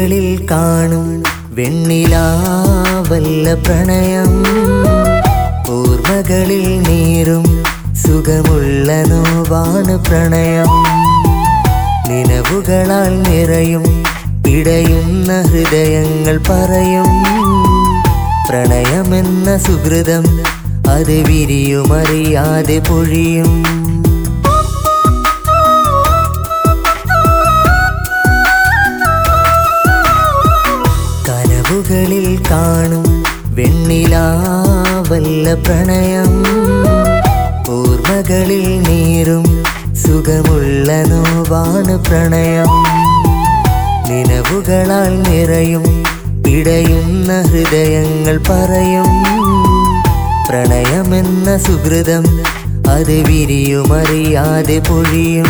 കനവുകളിൽ കാണും വെണ്ണിലാവല്ല പ്രണയം ഓർമ്മകളിൽ നീറും സുഖമുള്ള നോവാണ് പ്രണയം നിലവുകളാൽ നിറയും പിടയുന്ന ഹൃദയങ്ങൾ പറയും പ്രണയമെന്ന സുഹൃതം അത് വിരിയുമറിയാതെ പൊഴിയും കനവുകളിൽ കാണും വെണ്ണിലാവല്ല പ്രണയം ഓർമ്മകളിൽ നീറും സുഖമുള്ള നോവാണ് പ്രണയം നിലവുകളാൽ നിറയും പിടയുന്ന ഹൃദയങ്ങൾ പറയും പ്രണയമെന്ന സുഹൃതം അത് വിരിയുമറിയാതെ പൊഴിയും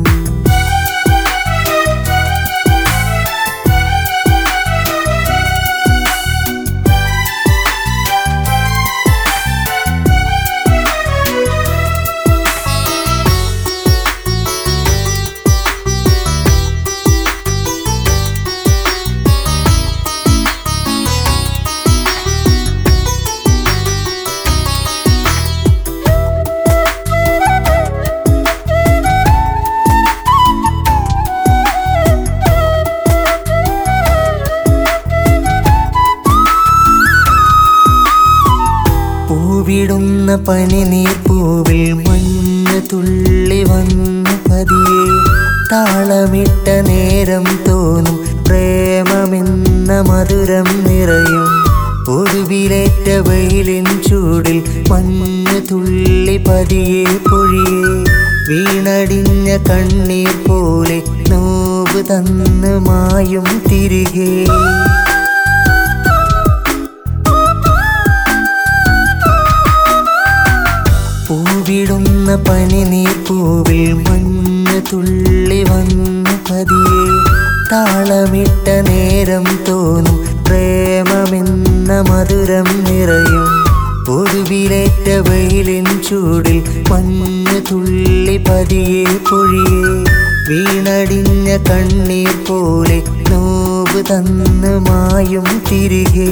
പൂവിടുന്ന പനിനീർ പൂവിൽ മഞ്ഞ തുള്ളി വന്നു പതിയെ താളമിട്ട നേരം തോന്നും പ്രേമമെന്ന മധുരം നിറയും ഒടുവിലേറ്റ വെയിലിൻ ചൂടിൽ മഞ്ഞ തുള്ളി പതിയെ പൊഴിയെ വീണടിഞ്ഞ കണ്ണീർ പോലെ നോവ് തന്ന് മായും തിരികെ പൂവിടുന്ന പനിനീർ പൂവിൽ മഞ്ഞ തുള്ളി വന്നു പതിയെ താളമിട്ട നേരം തോന്നും പ്രേമമെന്ന മധുരം നിറയും ഒടുവിലേറ്റ വെയിലിൻ ചൂടിൽ മഞ്ഞ തുള്ളി പതിയെ പൊഴിയെ വീണടിഞ്ഞ കണ്ണീർ പോലെ നോവ് തന്ന് മായും തിരികെ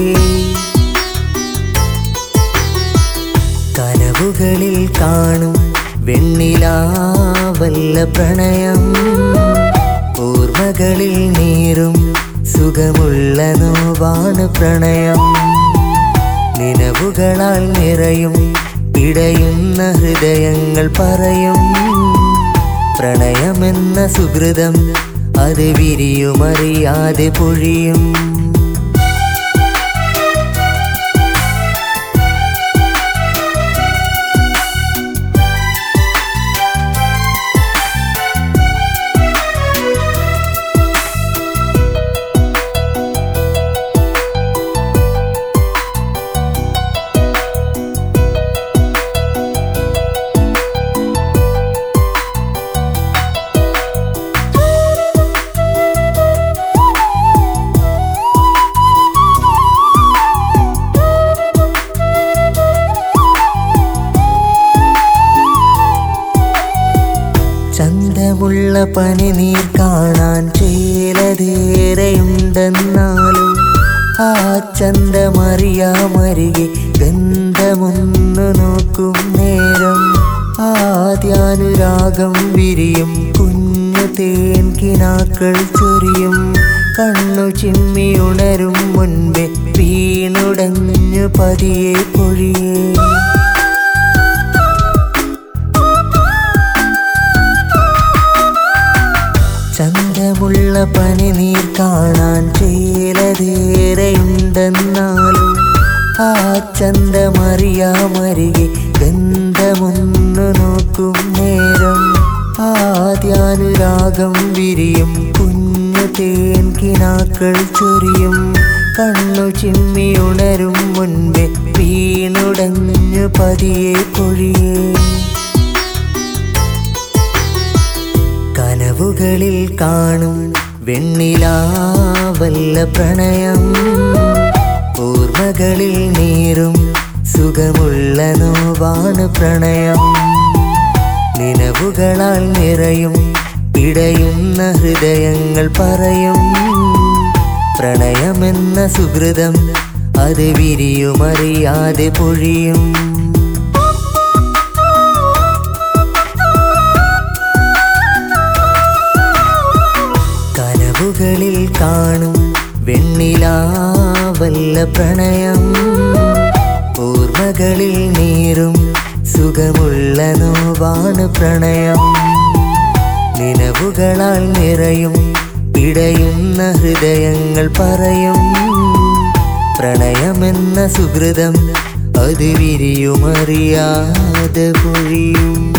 കനവുകളിൽ കാണും വെണ്ണിലാവല്ല പ്രണയം ഓർമ്മകളിൽ നീറും സുഖമുള്ള നോവാണ് പ്രണയം നിലവുകളാൽ നിറയും പിടയുന്ന ഹൃദയങ്ങൾ പറയും പ്രണയമെന്ന സുഹൃതം അത് വിരിയുമറിയാതെ പൊഴിയും ചന്തമുള്ള പനി നീർ കാണാൻ ചേലതേറെയുണ്ടെന്നാലും ആ ചന്തമറിയാമരികെ ഗന്ധമൊന്നു നോക്കും നേരം ആദ്യാനുരാഗം വിരിയും കുഞ്ഞു തേൻകിനാക്കൾ ചൊരിയും കണ്ണു ചിമ്മി ഉണരും മുൻപേ വീണുടഞ്ഞു പതിയെ പൊഴിയേ ചന്തമുള്ള പനി നീർ കാണാൻ ചേലതേറെയുണ്ടെന്നാലും ആ ചന്തമറിയാമരികെ ഗന്ധമൊന്നു നോക്കും നേരം ആദ്യാനുരാഗം വിരിയും കുഞ്ഞു തേൻകിനാക്കൾ ചൊരിയും കണ്ണു ചിമ്മി ഉണരും മുൻപേ വീണുടഞ്ഞു പതിയെ പൊഴിയേ കനവുകളിൽ കാണും വെണ്ണിലാവല്ല പ്രണയം ഓർമ്മകളിൽ നീറും സുഖമുള്ള നോവാണ് പ്രണയം നിലവുകളാൽ നിറയും പിടയുന്ന ഹൃദയങ്ങൾ പറയും പ്രണയമെന്ന സുഹൃതം അത് വിരിയുമറിയാതെ പൊഴിയും കനവുകളിൽ കാണും വെണ്ണിലാവല്ല പ്രണയം ഓർമ്മകളിൽ നീറും സുഖമുള്ള നോവാണ് പ്രണയം നിലവുകളാൽ നിറയും പിടയുന്ന ഹൃദയങ്ങൾ പറയും പ്രണയമെന്ന സുഹൃതം അത് വിരിയുമറിയാതെ പൊഴിയും